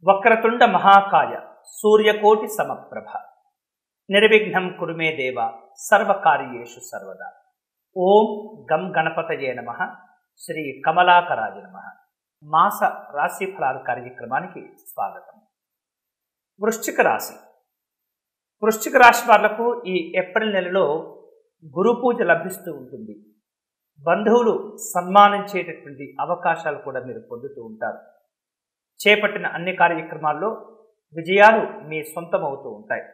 వక్రతుండ మహాకాయ సూర్యకోటి సమప్రభ నిర్విఘ్నం కురుమే దేవ సర్వకార్యేషు సర్వదా ఓం గం గణపతయే నమ శ్రీ కమలాకరాజ నమ మాస రాశి ఫలాలు కార్యక్రమానికి స్వాగతం వృశ్చిక రాశి వృశ్చిక రాశి వాళ్లకు ఈ ఏప్రిల్ నెలలో గురు పూజ లభిస్తూ ఉంటుంది బంధువులు సన్మానించేటటువంటి అవకాశాలు కూడా మీరు పొందుతూ ఉంటారు చేపట్టిన అన్ని కార్యక్రమాల్లో విజయాలు మీ సొంతమవుతూ ఉంటాయి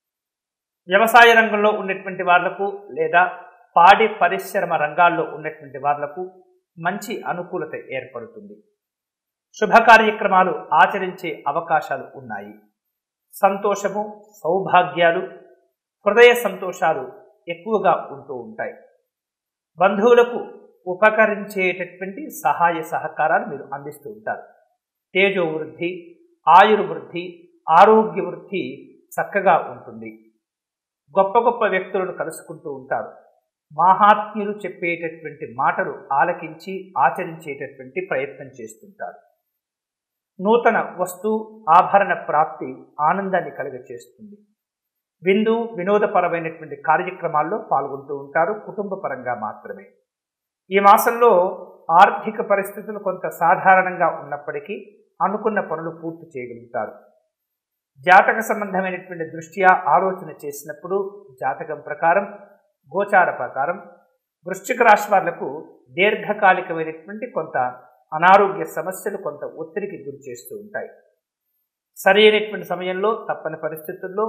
వ్యవసాయ రంగంలో ఉన్నటువంటి వాళ్లకు లేదా పాడి పరిశ్రమ రంగాల్లో ఉన్నటువంటి వాళ్లకు మంచి అనుకూలత ఏర్పడుతుంది శుభ కార్యక్రమాలు ఆచరించే అవకాశాలు ఉన్నాయి సంతోషము సౌభాగ్యాలు హృదయ సంతోషాలు ఎక్కువగా ఉంటూ ఉంటాయి బంధువులకు ఉపకరించేటటువంటి సహాయ సహకారాలు మీరు అందిస్తూ ఉంటారు తేజో వృద్ధి ఆయుర్వృద్ధి ఆరోగ్య వృద్ధి చక్కగా ఉంటుంది గొప్ప గొప్ప వ్యక్తులను కలుసుకుంటూ ఉంటారు మాహాత్మ్యులు చెప్పేటటువంటి మాటలు ఆలకించి ఆచరించేటటువంటి ప్రయత్నం చేస్తుంటారు నూతన వస్తు ఆభరణ ప్రాప్తి ఆనందాన్ని కలుగచేస్తుంది విందు వినోదపరమైనటువంటి కార్యక్రమాల్లో పాల్గొంటూ ఉంటారు కుటుంబ పరంగా మాత్రమే ఈ మాసంలో ఆర్థిక పరిస్థితులు కొంత సాధారణంగా ఉన్నప్పటికీ అనుకున్న పనులు పూర్తి చేయగలుగుతారు జాతక సంబంధమైనటువంటి దృష్ట్యా ఆలోచన చేసినప్పుడు జాతకం ప్రకారం గోచార ప్రకారం వృశ్చిక రాశి వాళ్లకు దీర్ఘకాలికమైనటువంటి కొంత అనారోగ్య సమస్యలు కొంత ఒత్తిడికి గురి చేస్తూ ఉంటాయి సరైనటువంటి సమయంలో తప్పని పరిస్థితుల్లో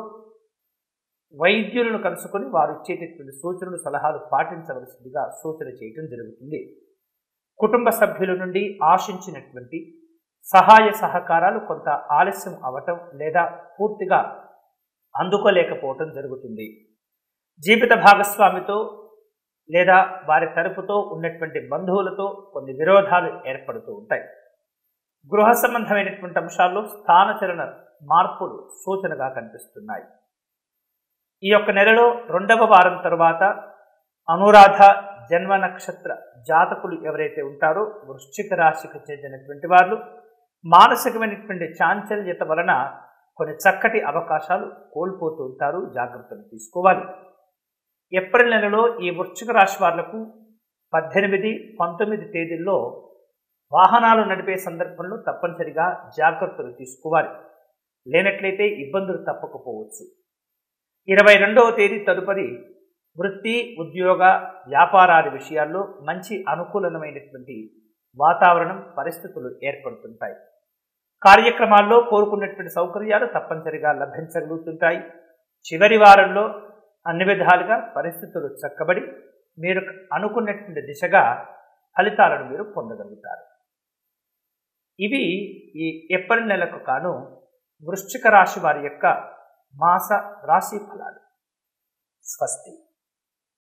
వైద్యులను కలుసుకొని వారు ఇచ్చేటటువంటి సూచనలు సలహాలు పాటించవలసిందిగా సూచన చేయటం జరుగుతుంది కుటుంబ సభ్యుల నుండి ఆశించినటువంటి సహాయ సహకారాలు కొంత ఆలస్యం అవటం లేదా పూర్తిగా అందుకోలేకపోవటం జరుగుతుంది జీవిత భాగస్వామితో లేదా వారి తరపుతో ఉన్నటువంటి బంధువులతో కొన్ని విరోధాలు ఏర్పడుతూ ఉంటాయి గృహ సంబంధమైనటువంటి అంశాల్లో స్థానచలన మార్పులు సూచనగా కనిపిస్తున్నాయి ఈ యొక్క నెలలో రెండవ వారం తరువాత అనురాధ జన్మ నక్షత్ర జాతకులు ఎవరైతే ఉంటారో వృశ్చిక రాశికి చెందినటువంటి వాళ్ళు మానసికమైనటువంటి చాంచల్యత వలన కొన్ని చక్కటి అవకాశాలు కోల్పోతూ ఉంటారు జాగ్రత్తలు తీసుకోవాలి ఏప్రిల్ నెలలో ఈ వృశ్చిక రాశి వాళ్లకు పద్దెనిమిది పంతొమ్మిది తేదీల్లో వాహనాలు నడిపే సందర్భంలో తప్పనిసరిగా జాగ్రత్తలు తీసుకోవాలి లేనట్లయితే ఇబ్బందులు తప్పకపోవచ్చు ఇరవై రెండవ తేదీ తదుపరి వృత్తి ఉద్యోగ వ్యాపారాది విషయాల్లో మంచి అనుకూలమైనటువంటి వాతావరణం పరిస్థితులు ఏర్పడుతుంటాయి కార్యక్రమాల్లో కోరుకున్నటువంటి సౌకర్యాలు తప్పనిసరిగా లభించగలుగుతుంటాయి చివరి వారంలో అన్ని విధాలుగా పరిస్థితులు చక్కబడి మీరు అనుకున్నటువంటి దిశగా ఫలితాలను మీరు పొందగలుగుతారు ఇవి ఈ ఏప్రిల్ నెలకు కాను వృశ్చిక రాశి వారి యొక్క మాస రాశి ఫలాలు స్వస్తి